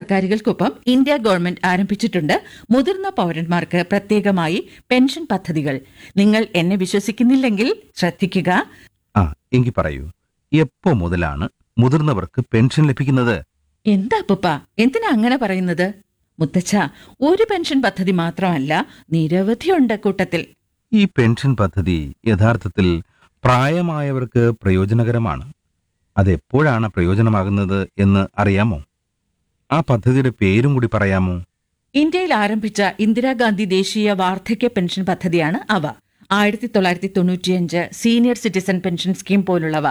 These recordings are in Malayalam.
സർക്കാരുകൾക്കൊപ്പം ഇന്ത്യ ഗവൺമെന്റ് ആരംഭിച്ചിട്ടുണ്ട് മുതിർന്ന പൌരന്മാർക്ക് പ്രത്യേകമായി പെൻഷൻ പദ്ധതികൾ നിങ്ങൾ എന്നെ വിശ്വസിക്കുന്നില്ലെങ്കിൽ ശ്രദ്ധിക്കുക ആ എങ്കിൽ പറയൂ എപ്പോ മുതലാണ് മുതിർന്നവർക്ക് പെൻഷൻ ലഭിക്കുന്നത് എന്താ അപ്പുപ്പ എന്തിനാ അങ്ങനെ പറയുന്നത് മുത്തച്ഛ ഒരു പെൻഷൻ പദ്ധതി മാത്രമല്ല നിരവധിയുണ്ട് കൂട്ടത്തിൽ ഈ പെൻഷൻ പദ്ധതി യഥാർത്ഥത്തിൽ പ്രായമായവർക്ക് പ്രയോജനകരമാണ് അതെപ്പോഴാണ് പ്രയോജനമാകുന്നത് എന്ന് അറിയാമോ ആ പദ്ധതിയുടെ പേരും കൂടി പറയാമോ ഇന്ത്യയിൽ ആരംഭിച്ച ഇന്ദിരാഗാന്ധി ദേശീയ വാർദ്ധക്യ പെൻഷൻ പദ്ധതിയാണ് അവ ആയിരത്തി തൊള്ളായിരത്തി തൊണ്ണൂറ്റിയഞ്ച് സീനിയർ സിറ്റിസൺ പെൻഷൻ സ്കീം പോലുള്ളവ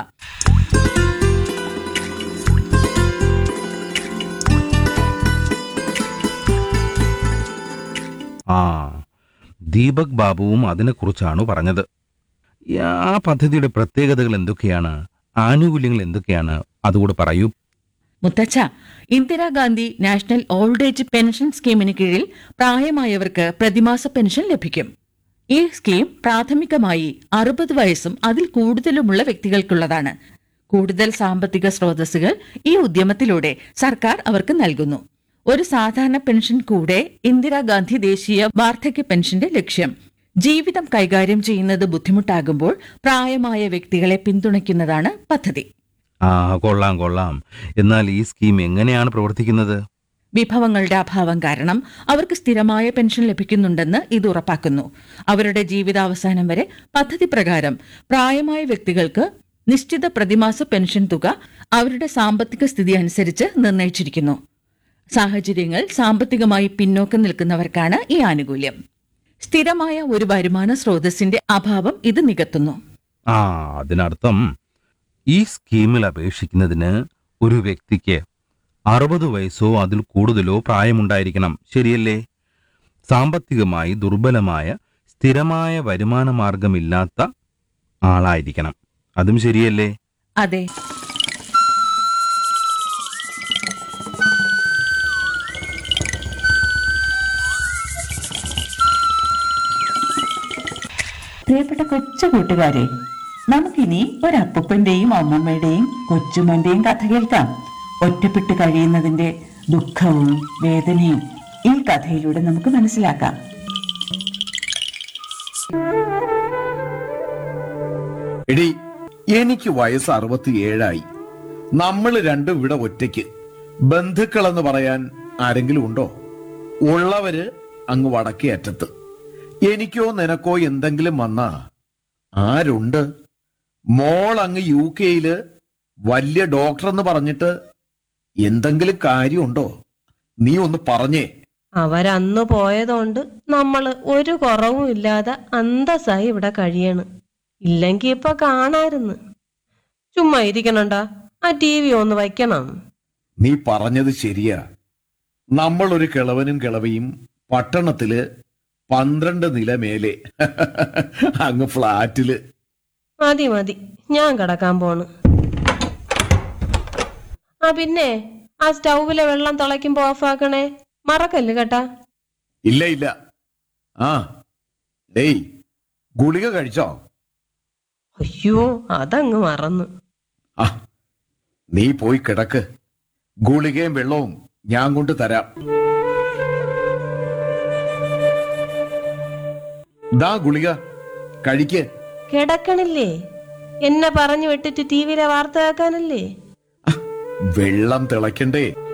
ആ ദീപക് ബാബുവും അതിനെക്കുറിച്ചാണ് പറഞ്ഞത് ആ പദ്ധതിയുടെ പ്രത്യേകതകൾ എന്തൊക്കെയാണ് ആനുകൂല്യങ്ങൾ എന്തൊക്കെയാണ് അതുകൂടെ പറയൂ മുത്തച്ഛ Indira Gandhi national old age pension സ്കീമിന് കീഴിൽ പ്രായമായവർക്ക് പ്രതിമാസ പെൻഷൻ ലഭിക്കും ഈ സ്കീം പ്രാഥമികമായി അറുപത് വയസ്സും അതിൽ കൂടുതലുമുള്ള വ്യക്തികൾക്കുള്ളതാണ് കൂടുതൽ സാമ്പത്തിക സ്രോതസ്സുകൾ ഈ ഉദ്യമത്തിലൂടെ സർക്കാർ അവർക്ക് നൽകുന്നു ഒരു സാധാരണ പെൻഷൻ കൂടെ ഇന്ദിരാഗാന്ധി ദേശീയ വാർദ്ധക്യ പെൻഷന്റെ ലക്ഷ്യം ജീവിതം കൈകാര്യം ചെയ്യുന്നത് ബുദ്ധിമുട്ടാകുമ്പോൾ പ്രായമായ വ്യക്തികളെ പിന്തുണയ്ക്കുന്നതാണ് പദ്ധതി ആ കൊള്ളാം കൊള്ളാം എന്നാൽ ഈ സ്കീം എങ്ങനെയാണ് പ്രവർത്തിക്കുന്നത് വിഭവങ്ങളുടെ അഭാവം കാരണം അവർക്ക് സ്ഥിരമായ പെൻഷൻ ലഭിക്കുന്നുണ്ടെന്ന് ഇത് ഉറപ്പാക്കുന്നു അവരുടെ ജീവിതാവസാനം വരെ പദ്ധതി പ്രകാരം പ്രായമായ വ്യക്തികൾക്ക് നിശ്ചിത പ്രതിമാസ പെൻഷൻ തുക അവരുടെ സാമ്പത്തിക സ്ഥിതി അനുസരിച്ച് നിർണയിച്ചിരിക്കുന്നു സാഹചര്യങ്ങൾ സാമ്പത്തികമായി പിന്നോക്കം നിൽക്കുന്നവർക്കാണ് ഈ ആനുകൂല്യം സ്ഥിരമായ ഒരു വരുമാന സ്രോതസ്സിന്റെ അഭാവം ഇത് നികത്തുന്നു ആ അതിനർത്ഥം ഈ സ്കീമിൽ അപേക്ഷിക്കുന്നതിന് ഒരു വ്യക്തിക്ക് അറുപത് വയസ്സോ അതിൽ കൂടുതലോ പ്രായമുണ്ടായിരിക്കണം ശരിയല്ലേ സാമ്പത്തികമായി ദുർബലമായ സ്ഥിരമായ വരുമാന മാർഗമില്ലാത്ത ആളായിരിക്കണം അതും ശരിയല്ലേ അതെ പ്രിയപ്പെട്ട കൊച്ചു കൂട്ടുകാരെ നമുക്കിനി ഒരു അപ്പൂപ്പന്റെയും അമ്മമ്മയുടെയും കൊച്ചുമന്റെയും കഥ കേൾക്കാം ഒറ്റപ്പെട്ട് കഴിയുന്നതിന്റെ ദുഃഖവും വേദനയും ഈ കഥയിലൂടെ നമുക്ക് മനസ്സിലാക്കാം എടി എനിക്ക് വയസ്സ് അറുപത്തിയേഴായി നമ്മൾ രണ്ടും ഇവിടെ ഒറ്റയ്ക്ക് ബന്ധുക്കളെന്ന് പറയാൻ ആരെങ്കിലും ഉണ്ടോ ഉള്ളവര് അങ്ങ് വടക്കേ അറ്റത്ത് എനിക്കോ നിനക്കോ എന്തെങ്കിലും വന്നാ ആരുണ്ട് മോൾ അങ്ങ് യു കെയില് വലിയ ഡോക്ടർ എന്ന് പറഞ്ഞിട്ട് എന്തെങ്കിലും കാര്യമുണ്ടോ നീ ഒന്ന് പറഞ്ഞേ അവരന്ന് പോയതുകൊണ്ട് നമ്മള് ഒരു കുറവും ഇല്ലാതെ അന്തസ്സായി ഇവിടെ കഴിയണ് ഇല്ലെങ്കി ഇപ്പൊ കാണായിരുന്നു ചുമ്മാ ഇരിക്കണണ്ടാ ആ ടി വി ഒന്ന് വയ്ക്കണം നീ പറഞ്ഞത് ശരിയാ നമ്മൾ ഒരു കിളവനും കിളവിയും പട്ടണത്തില് പന്ത്രണ്ട് നില മേലെ അങ്ങ് ഫ്ലാറ്റില് മതി മതി ഞാൻ കിടക്കാൻ പോണ് ആ പിന്നെ ആ സ്റ്റൗവിലെ വെള്ളം തിളയ്ക്കുമ്പോ ഓഫാക്കണേ മറക്കല്ല് കേട്ടാ ഇല്ല ഇല്ല ആ ഡേയ് ഗുളിക കഴിച്ചോ അയ്യോ അതങ്ങ് മറന്നു ആ നീ പോയി കിടക്ക് ഗുളികയും വെള്ളവും ഞാൻ കൊണ്ട് തരാം ദാ ഗുളിക കഴിക്ക് കിടക്കണില്ലേ എന്നെ പറഞ്ഞു വിട്ടിട്ട് ടി വിയിലെ വാർത്ത കേൾക്കാനല്ലേ വെള്ളം തിളയ്ക്കണ്ടേ